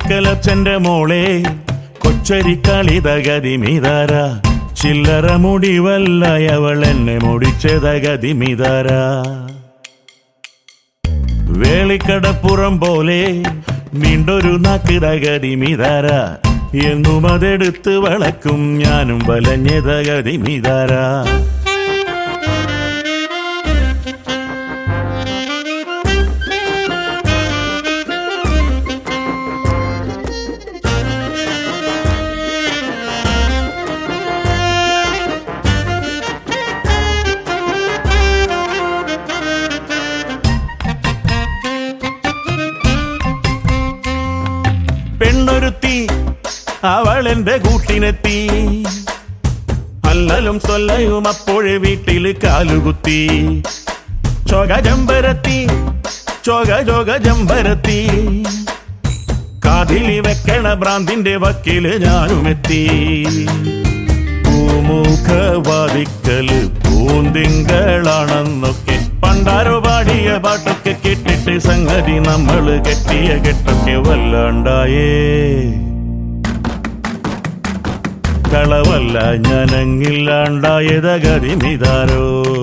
പള്ളിക്കലച്ചന്റെ മോളെ കൊച്ചരിക്കളിതഗതി മിതാര ചില്ലറ മുടിവല്ലയവൾ എന്നെ മുടിച്ചതഗതി മിതാര വേളിക്കടപ്പുറം പോലെ നീണ്ടൊരു നാക്കിതഗതി മിതാര എന്നും അതെടുത്ത് വളക്കും ഞാനും വലഞ്ഞതഗതി മിതാര പെണ്ണൊരുത്തി അവൾ എന്റെ കൂട്ടിനെത്തി അല്ലലും സ്വല്ലയും അപ്പോഴേ വീട്ടിൽ കാലുകുത്തി ചൊക ജമ്പരത്തി ചൊക ചൊക ജമ്പരത്തി കാതിലി വെക്കണ ഭ്രാന്തിന്റെ വക്കില് ഞാനുമെത്തി പൂമുഖവാദിക്കല് പൂന്തിങ്കളാണെന്നൊക്കെ പണ്ടാരോ പാടിയ പാട്ടൊക്കെ കേട്ടിട്ട് സംഗതി നമ്മള് കെട്ടിയ കെട്ടൊക്കെ വല്ലാണ്ടായേ കളവല്ല ഞാനങ്ങില്ലാണ്ടായത ഗതി മിതാരോ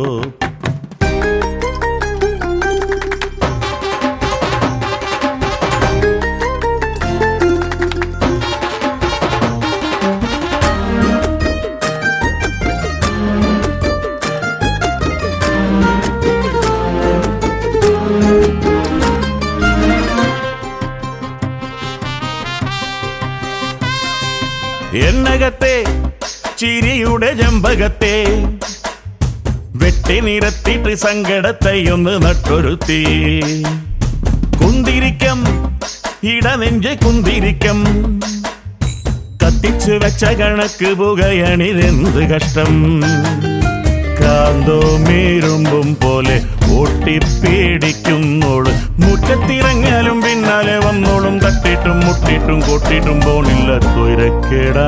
എന്നകത്തെ ചിരിയുടെ ജമ്പകത്തെ വെട്ടി നിരത്തിട്ട് സങ്കടത്തെ ഒന്ന് നട്ടൊരുത്തി കുന്തിരിക്കം ഇടനെഞ്ച് കുന്തിരിക്കം കത്തിച്ചു വെച്ച കണക്ക് പുകയണിതെന്ത് കഷ്ടം കാന്തോ മീരുമ്പും പോലെ ഓട്ടിപ്പീടിക്കുന്നോള് മുറ്റത്തിറങ്ങിയാലും പിന്നാലെ വന്നോളും തട്ടിട്ടും മുട്ടിട്ടും കൊട്ടിട്ടും പോണില്ല തൊരക്കേടാ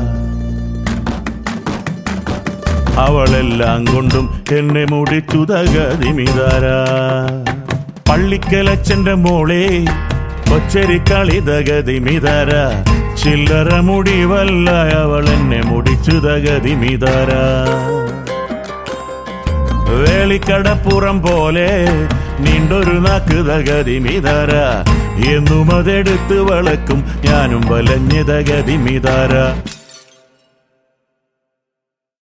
അവളെല്ലാം കൊണ്ടും എന്നെ മുടിച്ചു തകതിമിതാര പള്ളിക്കലച്ചന്റെ മോളെ കൊച്ചരിക്കളി തകതിമിതാര ചില്ലറ മുടിവല്ല അവൾ എന്നെ മുടിച്ചു തകതിമിതാര വേളിക്കടപ്പുറം പോലെ നീണ്ടൊരു നാക്ക് തകതിമിതാര എന്നും അതെടുത്ത് വളക്കും ഞാനും വലഞ്ഞ തകതിമിതാര